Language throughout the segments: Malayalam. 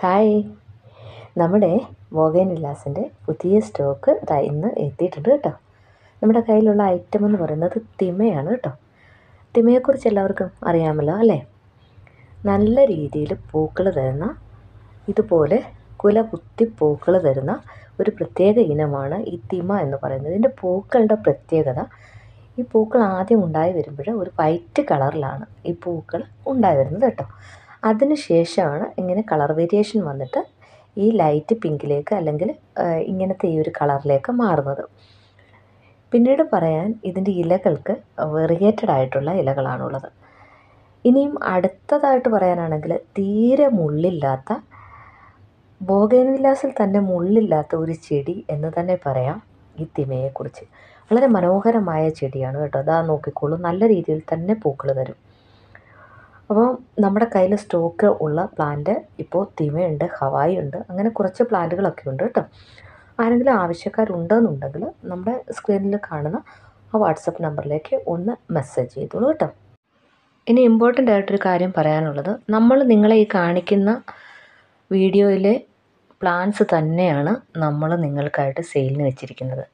ഹായ് നമ്മുടെ മോഗൈൻ വിലാസിൻ്റെ പുതിയ സ്റ്റോക്ക് ദാ ഇന്ന് എത്തിയിട്ടുണ്ട് കേട്ടോ നമ്മുടെ കയ്യിലുള്ള ഐറ്റം എന്ന് പറയുന്നത് തിമയാണ് കേട്ടോ തിമയെക്കുറിച്ച് എല്ലാവർക്കും അറിയാമല്ലോ അല്ലേ നല്ല രീതിയിൽ പൂക്കൾ തരുന്ന ഇതുപോലെ കുല കുത്തി പൂക്കൾ തരുന്ന ഒരു പ്രത്യേക ഇനമാണ് ഈ തിമ എന്ന് പറയുന്നത് ഇതിൻ്റെ പൂക്കളുടെ പ്രത്യേകത ഈ പൂക്കൾ ആദ്യം ഉണ്ടായി വരുമ്പോൾ ഒരു വൈറ്റ് കളറിലാണ് ഈ പൂക്കൾ ഉണ്ടായി വരുന്നത് കേട്ടോ അതിന് ശേഷമാണ് ഇങ്ങനെ കളർ വേരിയേഷൻ വന്നിട്ട് ഈ ലൈറ്റ് പിങ്കിലേക്ക് അല്ലെങ്കിൽ ഇങ്ങനത്തെ ഈ ഒരു കളറിലേക്ക് മാറുന്നത് പിന്നീട് പറയാൻ ഇതിൻ്റെ ഇലകൾക്ക് വെറിയേറ്റഡ് ആയിട്ടുള്ള ഇലകളാണുള്ളത് ഇനിയും അടുത്തതായിട്ട് പറയാനാണെങ്കിൽ തീരെ മുള്ളില്ലാത്ത ബോഗൈൻവില്ലാസിൽ തന്നെ മുള്ളില്ലാത്ത ഒരു ചെടി എന്ന് തന്നെ പറയാം ഈ തിമയെക്കുറിച്ച് വളരെ മനോഹരമായ ചെടിയാണ് കേട്ടോ അതാ നോക്കിക്കോളൂ നല്ല രീതിയിൽ തന്നെ പൂക്കൾ തരും അപ്പോൾ നമ്മുടെ കയ്യിൽ സ്റ്റോക്ക് ഉള്ള പ്ലാന്റ് ഇപ്പോൾ തിമയുണ്ട് ഹവായി ഉണ്ട് അങ്ങനെ കുറച്ച് പ്ലാന്റുകളൊക്കെ ഉണ്ട് കേട്ടോ ആരെങ്കിലും ആവശ്യക്കാരുണ്ടെന്നുണ്ടെങ്കിൽ നമ്മുടെ സ്ക്രീനിൽ കാണുന്ന ആ വാട്സപ്പ് നമ്പറിലേക്ക് ഒന്ന് മെസ്സേജ് ചെയ്തോളൂ കേട്ടോ ഇനി ഇമ്പോർട്ടൻ്റ് ആയിട്ടൊരു കാര്യം പറയാനുള്ളത് നമ്മൾ നിങ്ങളെ ഈ കാണിക്കുന്ന വീഡിയോയിലെ പ്ലാൻസ് തന്നെയാണ് നമ്മൾ നിങ്ങൾക്കായിട്ട് സെയിലിന് വെച്ചിരിക്കുന്നത്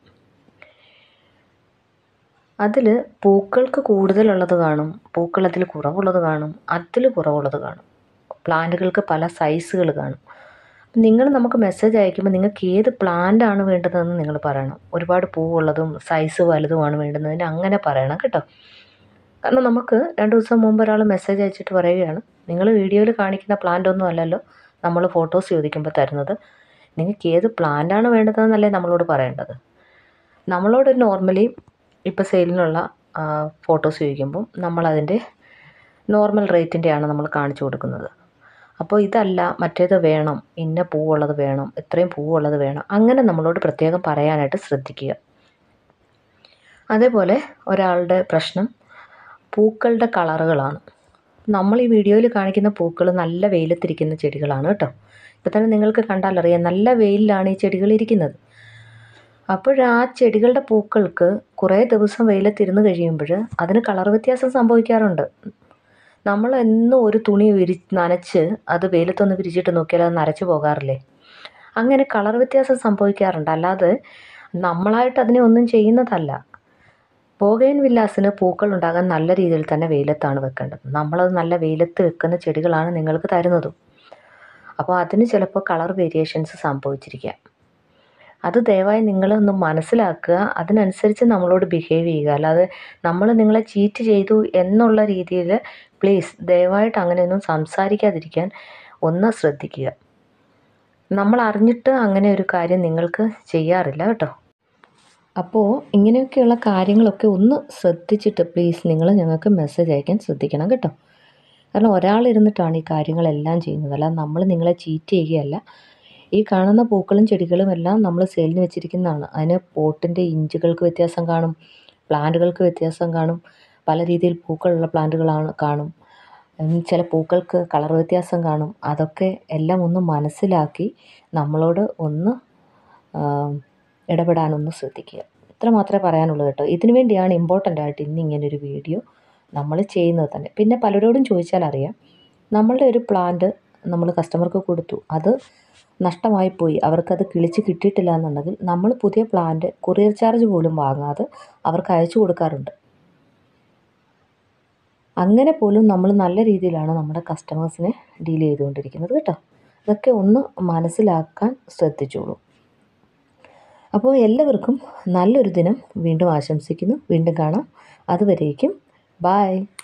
അതിൽ പൂക്കൾക്ക് കൂടുതലുള്ളത് കാണും പൂക്കൾ അതിൽ കുറവുള്ളത് കാണും അതിൽ കുറവുള്ളത് കാണും പ്ലാന്റുകൾക്ക് പല സൈസുകൾ കാണും നിങ്ങൾ നമുക്ക് മെസ്സേജ് അയക്കുമ്പോൾ നിങ്ങൾക്ക് ഏത് പ്ലാന്റ് ആണ് വേണ്ടതെന്ന് നിങ്ങൾ പറയണം ഒരുപാട് പൂവുള്ളതും സൈസ് വലുതുമാണ് വേണ്ടുന്നതിന് അങ്ങനെ പറയണം കേട്ടോ കാരണം നമുക്ക് രണ്ട് ദിവസം മുമ്പ് ഒരാൾ മെസ്സേജ് അയച്ചിട്ട് പറയുകയാണ് നിങ്ങൾ വീഡിയോയിൽ കാണിക്കുന്ന പ്ലാന്റ് ഒന്നും അല്ലല്ലോ നമ്മൾ ഫോട്ടോസ് ചോദിക്കുമ്പോൾ തരുന്നത് നിങ്ങൾക്ക് ഏത് പ്ലാന്റാണ് വേണ്ടതെന്നല്ലേ നമ്മളോട് പറയേണ്ടത് നമ്മളോട് നോർമലി ഇപ്പോൾ സെയിലിനുള്ള ഫോട്ടോസ് ചോദിക്കുമ്പം നമ്മളതിൻ്റെ നോർമൽ റേറ്റിൻ്റെയാണ് നമ്മൾ കാണിച്ചു കൊടുക്കുന്നത് അപ്പോൾ ഇതല്ല മറ്റേത് വേണം ഇന്ന പൂവുള്ളത് വേണം ഇത്രയും പൂവുള്ളത് വേണം അങ്ങനെ നമ്മളോട് പ്രത്യേകം പറയാനായിട്ട് ശ്രദ്ധിക്കുക അതേപോലെ ഒരാളുടെ പ്രശ്നം പൂക്കളുടെ കളറുകളാണ് നമ്മൾ ഈ വീഡിയോയിൽ കാണിക്കുന്ന പൂക്കൾ നല്ല വെയിലത്തിരിക്കുന്ന ചെടികളാണ് കേട്ടോ ഇപ്പം തന്നെ നിങ്ങൾക്ക് കണ്ടാലറിയാം നല്ല വെയിലിലാണ് ഈ ചെടികൾ ഇരിക്കുന്നത് അപ്പോൾ ആ ചെടികളുടെ പൂക്കൾക്ക് കുറേ ദിവസം വെയിലത്തിരുന്ന് കഴിയുമ്പോൾ അതിന് കളർ വ്യത്യാസം സംഭവിക്കാറുണ്ട് നമ്മൾ എന്നും ഒരു തുണി വിരി നനച്ച് അത് വെയിലത്തൊന്ന് വിരിച്ചിട്ട് നോക്കിയാൽ അത് നരച്ചു പോകാറില്ലേ അങ്ങനെ കളർ വ്യത്യാസം സംഭവിക്കാറുണ്ട് അല്ലാതെ നമ്മളായിട്ട് അതിനെ ഒന്നും ചെയ്യുന്നതല്ല ബോഗൈൻ വില്ലാസിന് പൂക്കൾ ഉണ്ടാകാൻ നല്ല രീതിയിൽ തന്നെ വെയിലത്താണ് വെക്കേണ്ടത് നമ്മളത് നല്ല വെയിലത്ത് വെക്കുന്ന ചെടികളാണ് നിങ്ങൾക്ക് തരുന്നതും അപ്പോൾ അതിന് ചിലപ്പോൾ കളർ വേരിയേഷൻസ് സംഭവിച്ചിരിക്കാം അത് ദയവായി നിങ്ങളൊന്ന് മനസ്സിലാക്കുക അതിനനുസരിച്ച് നമ്മളോട് ബിഹേവ് ചെയ്യുക അല്ലാതെ നമ്മൾ നിങ്ങളെ ചീറ്റ് ചെയ്തു എന്നുള്ള രീതിയിൽ പ്ലീസ് ദയവായിട്ട് അങ്ങനെയൊന്നും സംസാരിക്കാതിരിക്കാൻ ഒന്ന് ശ്രദ്ധിക്കുക നമ്മൾ അറിഞ്ഞിട്ട് അങ്ങനെ ഒരു കാര്യം നിങ്ങൾക്ക് ചെയ്യാറില്ല കേട്ടോ അപ്പോൾ ഇങ്ങനെയൊക്കെയുള്ള കാര്യങ്ങളൊക്കെ ഒന്ന് ശ്രദ്ധിച്ചിട്ട് പ്ലീസ് നിങ്ങൾ ഞങ്ങൾക്ക് മെസ്സേജ് അയക്കാൻ ശ്രദ്ധിക്കണം കേട്ടോ കാരണം ഒരാൾ ഇരുന്നിട്ടാണ് ഈ കാര്യങ്ങളെല്ലാം ചെയ്യുന്നത് അല്ല നമ്മൾ നിങ്ങളെ ചീറ്റ് ചെയ്യുകയല്ല ഈ കാണുന്ന പൂക്കളും ചെടികളും എല്ലാം നമ്മൾ സെയിലിന് വെച്ചിരിക്കുന്നതാണ് അതിന് പോട്ടിൻ്റെ ഇഞ്ചുകൾക്ക് വ്യത്യാസം കാണും പ്ലാന്റുകൾക്ക് വ്യത്യാസം കാണും പല രീതിയിൽ പൂക്കളുള്ള പ്ലാന്റുകളാണ് കാണും ചില പൂക്കൾക്ക് കളർ വ്യത്യാസം കാണും അതൊക്കെ എല്ലാം ഒന്ന് മനസ്സിലാക്കി നമ്മളോട് ഒന്ന് ഇടപെടാനൊന്ന് ശ്രദ്ധിക്കുക ഇത്ര മാത്രമേ പറയാനുള്ളൂ കേട്ടോ ഇതിനു വേണ്ടിയാണ് ഇമ്പോർട്ടൻ്റ് ആയിട്ട് ഇന്ന് ഇങ്ങനൊരു വീഡിയോ നമ്മൾ ചെയ്യുന്നത് തന്നെ പിന്നെ പലരോടും ചോദിച്ചാൽ അറിയാം നമ്മളുടെ ഒരു പ്ലാന്റ് നമ്മൾ കസ്റ്റമർക്ക് കൊടുത്തു അത് നഷ്ടമായി പോയി അവർക്കത് കിളിച്ച് കിട്ടിയിട്ടില്ല എന്നുണ്ടെങ്കിൽ നമ്മൾ പുതിയ പ്ലാന്റ് കൊറിയർ ചാർജ് പോലും വാങ്ങാതെ അവർക്ക് അയച്ചു കൊടുക്കാറുണ്ട് അങ്ങനെ പോലും നമ്മൾ നല്ല രീതിയിലാണ് നമ്മുടെ കസ്റ്റമേഴ്സിനെ ഡീൽ ചെയ്തുകൊണ്ടിരിക്കുന്നത് കേട്ടോ ഇതൊക്കെ ഒന്ന് മനസ്സിലാക്കാൻ ശ്രദ്ധിച്ചോളൂ അപ്പോൾ എല്ലാവർക്കും നല്ലൊരു ദിനം വീണ്ടും ആശംസിക്കുന്നു വീണ്ടും കാണാം അതുവരേക്കും ബായ്